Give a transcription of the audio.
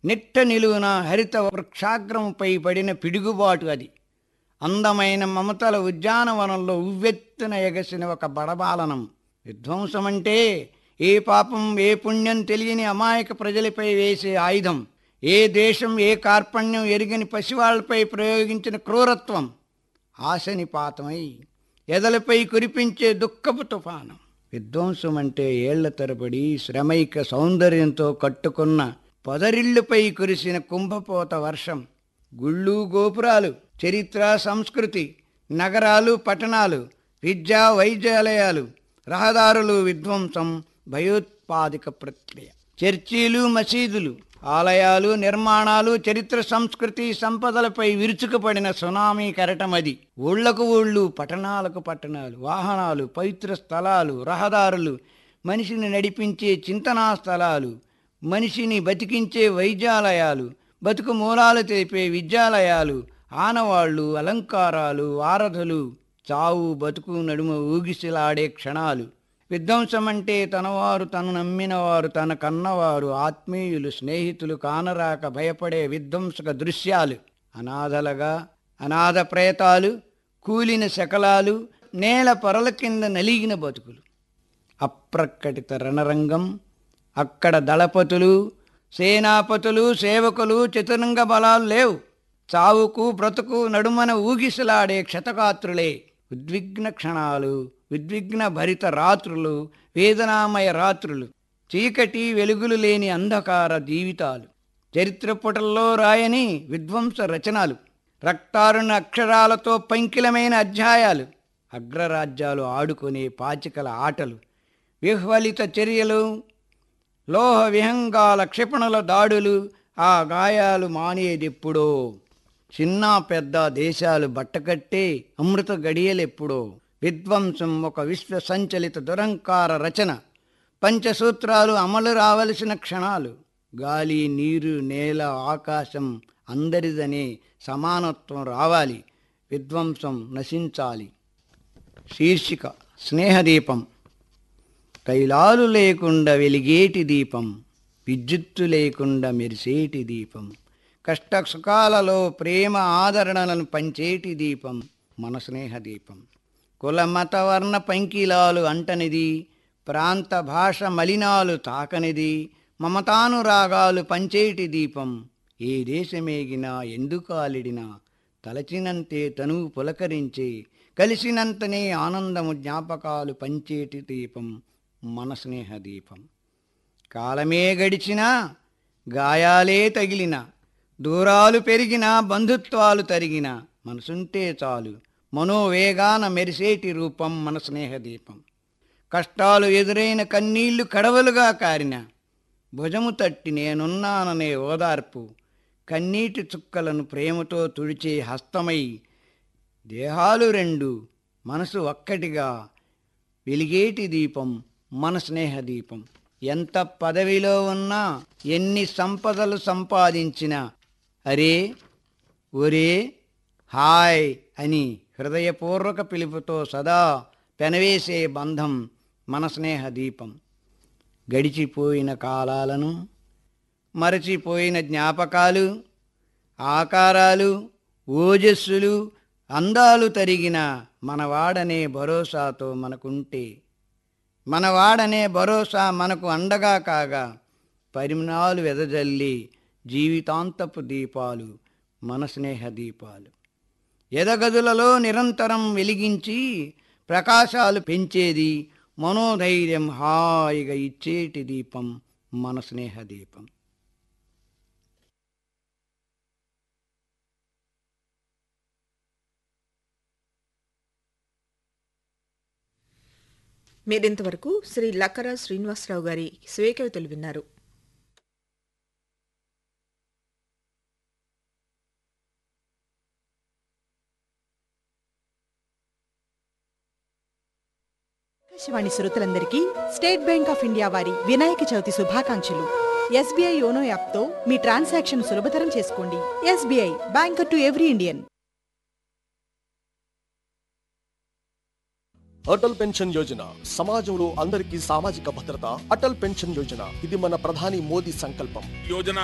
నిట్ట నిలువున హరిత వృక్షాగ్రముపై పడిన పిడుగుబాటు అది అందమైన మమతల ఉద్యానవనంలో ఉవ్వెత్తున ఎగసిన ఒక బడబాలనం విధ్వంసమంటే ఏ పాపం ఏ పుణ్యం తెలియని అమాయక ప్రజలపై వేసే ఆయుధం ఏ దేశం ఏ కార్పణ్యం ఎరిగని పసివాళ్లపై ప్రయోగించిన క్రూరత్వం ఆశనిపాతమై ఎదలపై కురిపించే దుఃఖపు తుఫాను విధ్వంసం అంటే ఏళ్ల తరబడి శ్రమైక సౌందర్యంతో కట్టుకున్న పొదరిళ్లుపై కురిసిన కుంభపోత వర్షం గుళ్ళు గోపురాలు చరిత్ర సంస్కృతి నగరాలు పట్టణాలు విద్యా వైద్యాలయాలు రహదారులు విధ్వంసం భయోత్పాదిక ప్రక్రియ చర్చీలు మసీదులు ఆలయాలు నిర్మాణాలు చరిత్ర సంస్కృతి సంపదలపై విరుచుకుపడిన సునామీ కెరటమది ఊళ్ళకు ఊళ్ళు పట్టణాలకు పట్టణాలు వాహనాలు పవిత్ర స్థలాలు రహదారులు మనిషిని నడిపించే చింతనా స్థలాలు మనిషిని బతికించే వైద్యాలయాలు బతుకు మూలాలు తెలిపే విద్యాలయాలు ఆనవాళ్లు అలంకారాలు వారధులు చావు బతుకు నడుమ ఊగిసిలాడే క్షణాలు విధ్వంసం అంటే తనవారు తను నమ్మినవారు తన కన్నవారు ఆత్మీయులు స్నేహితులు కానరాక భయపడే విధ్వంసక దృశ్యాలు అనాథలుగా అనాథ ప్రేతాలు కూలిన శకలాలు నేల పొరల కింద నలిగిన బతుకులు అప్రకటిత రణరంగం అక్కడ దళపతులు సేనాపతులు సేవకులు చతురంగ బలాలు లేవు చావుకు బ్రతుకు నడుమన ఊగిసలాడే క్షతగాత్రులే ఉద్విగ్న క్షణాలు ఉద్విగ్న భరిత రాత్రులు వేదనామయ రాత్రులు చీకటి వెలుగులు లేని అంధకార జీవితాలు చరిత్ర పుటల్లో రాయని విధ్వంస రచనలు రక్తారుణ అక్షరాలతో పంకిలమైన అధ్యాయాలు అగ్రరాజ్యాలు ఆడుకునే పాచికల ఆటలు విహ్వలిత చర్యలు లోహ విహంగాల క్షిపణుల దాడులు ఆ గాయాలు మానేదెప్పుడో చిన్న పెద్ద దేశాలు బట్టకట్టే అమృత గడియలెప్పుడో విధ్వంసం ఒక విశ్వ సంచలిత దురంకార రచన పంచసూత్రాలు అమలు రావలసిన క్షణాలు గాలి నీరు నేల ఆకాశం అందరిదనే సమానత్వం రావాలి విధ్వంసం నశించాలి శీర్షిక స్నేహదీపం తైలాలు లేకుండా వెలిగేటి దీపం విద్యుత్తు లేకుండా మెరిసేటి దీపం కష్ట సుఖాలలో ప్రేమ ఆదరణలను పంచేటి దీపం మన స్నేహ దీపం కుల మత వర్ణ పంకిలాలు అంటనిది ప్రాంత భాష మలినాలు తాకనిది మమతానురాగాలు పంచేటి దీపం ఏ దేశమేగినా ఎందుకాలిడినా తలచినంతే తనువు పులకరించే కలిసినంతనే ఆనందము జ్ఞాపకాలు పంచేటి దీపం మన స్నేహ దీపం కాలమే గడిచినా గాయాలే తగిలిన దూరాలు పెరిగిన బంధుత్వాలు తరిగిన మనసుంటే చాలు మనోవేగాన మెరిసేటి రూపం మన స్నేహదీపం కష్టాలు ఎదురైన కన్నీళ్లు కడవలుగా కారిన భుజము తట్టి నేనున్నాననే ఓదార్పు కన్నీటి చుక్కలను ప్రేమతో తుడిచే హస్తమై దేహాలు రెండు మనసు ఒక్కటిగా వెలిగేటి దీపం మన స్నేహ దీపం ఎంత పదవిలో ఉన్నా ఎన్ని సంపదలు సంపాదించినా అరే ఒరే హాయ్ అని హృదయపూర్వక పిలుపుతో సదా పెనవేసే బంధం మన స్నేహ దీపం గడిచిపోయిన కాలాలను మరచిపోయిన జ్ఞాపకాలు ఆకారాలు ఓజస్సులు అందాలు తరిగిన మనవాడనే భరోసాతో మనకుంటే మనవాడనే భరోసా మనకు అండగా కాగా పరిమాణాలు వెదజల్లి జీవితాంతపు దీపాలు మన స్నేహ దీపాలు ఎదగదులలో నిరంతరం వెలిగించి ప్రకాశాలు పెంచేది మనోధైర్యం హాయిగా ఇచ్చేటి దీపం మన స్నేహ దీపం మీరింతవరకు శ్రీ లక్కర శ్రీనివాసరావు గారి స్వేకవితలు విన్నారు ఆకాశవాణి శ్రోతలందరికీ స్టేట్ బ్యాంక్ ఆఫ్ ఇండియా వారి వినాయక చవితి శుభాకాంక్షలు ఎస్బీఐ యోనో యాప్తో మీ ట్రాన్సాక్షన్ సులభతరం చేసుకోండి SBI banker to every Indian Atal pension Yojana సమాజంలో అందరికీ సామాజిక భద్రత అటల్ పెన్షన్ యోజన ఇది మన ప్రధాని మోదీ సంకల్పం योजना